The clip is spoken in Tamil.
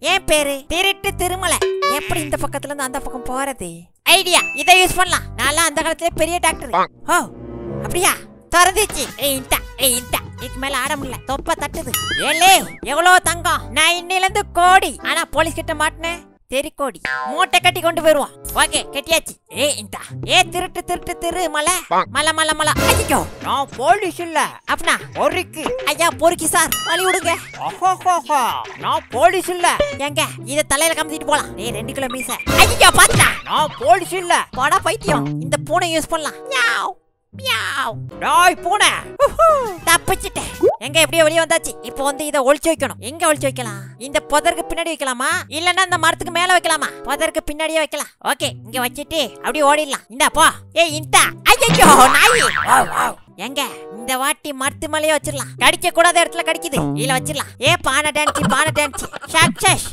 என் பேரு திருட்டு திருமலை எப்படி இந்த பக்கத்துல இருந்து அந்த பக்கம் போறது ஐடியா இதை யூஸ் பண்ணலாம் நான்லாம் அந்த காலத்துல பெரிய டாக்டர் ஓ அப்படியா திறந்துச்சு ஏய் இந்தா ஏய் இந்தா இதுக்கு மேல ஆட முடியல தொப்ப தட்டுது ஏலே எவ்வளவு தங்கம் நான் இன்னையில இருந்து கோடி ஆனா போலீஸ் கிட்ட மாட்டினேன் தெரி கோடி மூட்டை கட்டி கொண்டு போயிருவான் ஓகே கட்டியாச்சு ஏ இந்தா ஏ திருட்டு திருட்டு திரு மலை மலை மலை மலை ஐயோ நான் போலீஸ் இல்ல அப்படின்னா பொறுக்கு ஐயா பொறுக்கி சார் வழி விடுங்க ஓஹோஹோஹோ நான் போலீஸ் இல்ல எங்க இத தலையில கமிச்சிட்டு போலாம் ஏய் ரெண்டு கிலோ மீச ஐயோ பாத்தா நான் போலீஸ் இல்ல போடா பைத்தியம் இந்த பூனை யூஸ் பண்ணலாம் மியாவ் மியாவ் டாய் பூனை உஹு, தப்பிச்சிட்டேன் எங்க எப்படியோ வெளியே வந்தாச்சு இப்போ வந்து இதை ஒளிச்சு வைக்கணும் எங்க ஒளிச்சு வைக்கலாம் இந்த புதருக்கு பின்னாடி வைக்கலாமா இல்லன்னா இந்த மரத்துக்கு மேல வைக்கலாமா புதருக்கு பின்னாடியே வைக்கலாம் ஓகே இங்க வச்சிட்டு அப்படியே ஓடிடலாம் இந்தா போ ஏய் இந்தா ஐயோ நாய் வாவ், வாவ். எங்க இந்த வாட்டி மரத்து மேலேயே வச்சிடலாம் கடிக்க கூடாத இடத்துல கடிக்குது இதுல வச்சிடலாம் ஏ பானை டான்ஸ் பானை டான்ஸ் சக்சஸ்